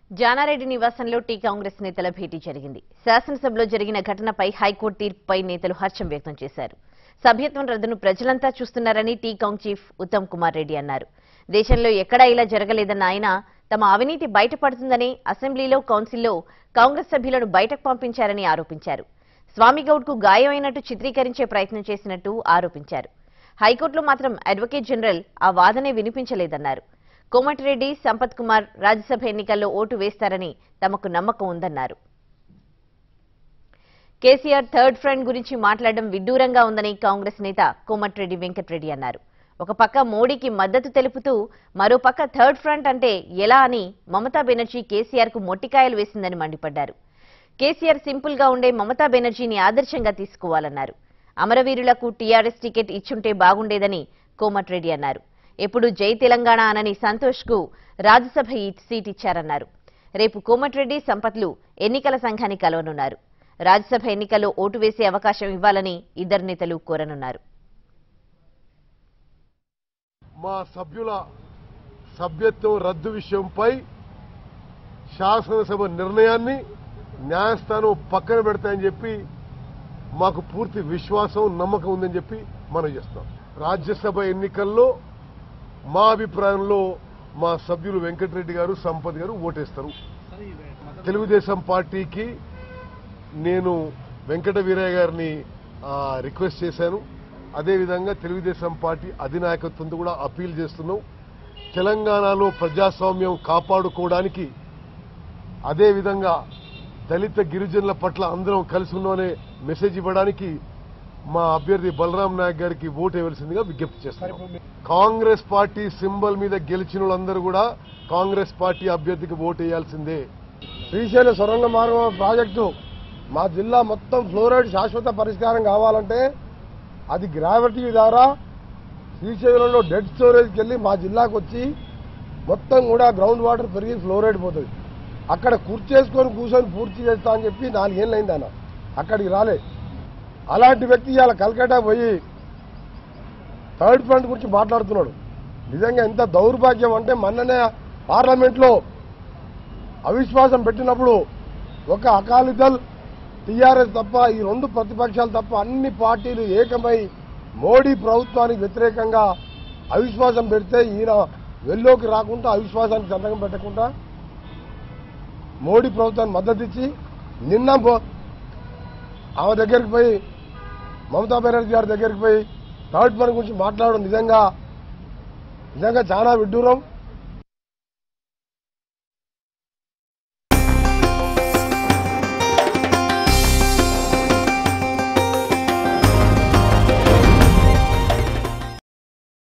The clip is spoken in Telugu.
జానారెడ్డి నివాసంలో టీ కాంగ్రెస్ నేతల భేటీ జరిగింది శాసనసభలో జరిగిన ఘటనపై హైకోర్టు తీర్పుపై నేతలు హర్షం వ్యక్తం చేశారు సభ్యత్వం రద్దును ప్రజలంతా చూస్తున్నారని T Cong chief Uttam Kumar Reddy అన్నారు దేశంలో ఎక్కడా ఇలా జరగలేదన్న ఆయన తమ అవినీతి బయటపడుతుందని అసెంబ్లీలో కౌన్సిల్లో కాంగ్రెస్ సభ్యులను బయటకు పంపించారని ఆరోపించారు స్వామిగౌడ్కు గాయమైనట్టు చిత్రీకరించే ప్రయత్నం చేసినట్టు ఆరోపించారు హైకోర్టులో మాత్రం అడ్వకేట్ జనరల్ ఆ వాదనే వినిపించలేదన్నారు కోమటిరెడ్డి సంపత్ కుమార్ రాజ్యసభ ఎన్నికల్లో ఓటు వేస్తారని తమకు నమ్మకం ఉందన్నారు కేసీఆర్ థర్డ్ ఫ్రంట్ గురించి మాట్లాడడం విడ్డూరంగా ఉందని కాంగ్రెస్ నేత కోమటిరెడ్డి వెంకటరెడ్డి అన్నారు ఒక పక్క మోడీకి మద్దతు తెలుపుతూ మరో పక్క థర్డ్ ఫ్రంట్ అంటే ఎలా అని మమతా బెనర్జీ కేసీఆర్ కు మొట్టికాయలు వేసిందని మండిపడ్డారు కేసీఆర్ సింపుల్ గా ఉండే మమతా బెనర్జీని ఆదర్శంగా తీసుకోవాలన్నారు అమరవీరులకు టీఆర్ఎస్ టికెట్ ఇచ్చుంటే బాగుండేదని కోమటిరెడ్డి అన్నారు ఎప్పుడు జై తెలంగాణ అనని సంతోష్ కు రాజ్యసభ ఈ సీట్ ఇచ్చారన్నారు రేపు కోమటిరెడ్డి సంపత్లు ఎన్నికల సంఘాన్ని కలవనున్నారు రాజ్యసభ ఎన్నికల్లో ఓటు వేసే అవకాశం ఇవ్వాలని ఇద్దరు నేతలు కోరనున్నారు మా సభ్యుల సభ్యత్వం రద్దు విషయంపై శాసనసభ నిర్ణయాన్ని న్యాయస్థానం పక్కన పెడతాయని చెప్పి మాకు పూర్తి విశ్వాసం నమ్మకం ఉందని చెప్పి మనం చేస్తాం రాజ్యసభ ఎన్నికల్లో మా అభిప్రాయంలో మా సభ్యులు వెంకటరెడ్డి గారు సంపత్ గారు ఓటేస్తారు తెలుగుదేశం పార్టీకి నేను వెంకట వీరయ్య గారిని ఆ, రిక్వెస్ట్ చేశాను అదేవిధంగా తెలుగుదేశం పార్టీ అధినాయకత్వంతో కూడా అప్పీల్ చేస్తున్నాం తెలంగాణలో ప్రజాస్వామ్యం కాపాడుకోవడానికి అదేవిధంగా దళిత గిరిజనుల పట్ల అందరం కలిసి ఉన్నామనే మెసేజ్ ఇవ్వడానికి మా అభ్యర్థి బలరాం నాయక్ గారికి ఓటు ఇవ్వాల్సిందిగా విజ్ఞప్తి చేస్తాను కాంగ్రెస్ పార్టీ సింబల్ మీద గెలిచిన వాళ్ళందరూ కూడా కాంగ్రెస్ పార్టీ అభ్యర్థికి ఓటు వేయాల్సిందే శ్రీశైల సొరంగ మార్గం ప్రాజెక్టు మా జిల్లా మొత్తం ఫ్లోరైడ్ శాశ్వత పరిష్కారం కావాలంటే అది గ్రావిటీ ద్వారా శ్రీశైలంలో డెడ్ స్టోరేజ్కి వెళ్ళి మా జిల్లాకు వచ్చి మొత్తం కూడా గ్రౌండ్ వాటర్ పెరిగి ఫ్లోరైడ్ పోతుంది అక్కడ కూర్చేసుకొని కూర్చొని పూర్తి చేస్తా అని చెప్పి నాలుగేళ్ళు అయింది అన్న అక్కడికి రాలే అలాంటి వ్యక్తి ఇవాళ కలకట్టా పోయి థర్డ్ ఫ్రంట్ గురించి మాట్లాడుతున్నాడు నిజంగా ఎంత దౌర్భాగ్యం అంటే మొన్ననే పార్లమెంట్లో అవిశ్వాసం పెట్టినప్పుడు ఒక అకాలీదల్ టీఆర్ఎస్ తప్ప ఈ రెండు ప్రతిపక్షాలు తప్ప అన్ని పార్టీలు ఏకమై మోడీ ప్రభుత్వానికి వ్యతిరేకంగా అవిశ్వాసం పెడితే ఈయన వెల్లోకి రాకుండా అవిశ్వాసానికి సంతకం పెట్టకుండా మోడీ ప్రభుత్వానికి మద్దతు ఇచ్చి నిన్న బో- ఆమె దగ్గరికి పోయి మమతా బెనర్జీ గారి దగ్గరికి పోయి థర్డ్ పని గురించి మాట్లాడడం నిజంగా నిజంగా చాలా విడ్డూరం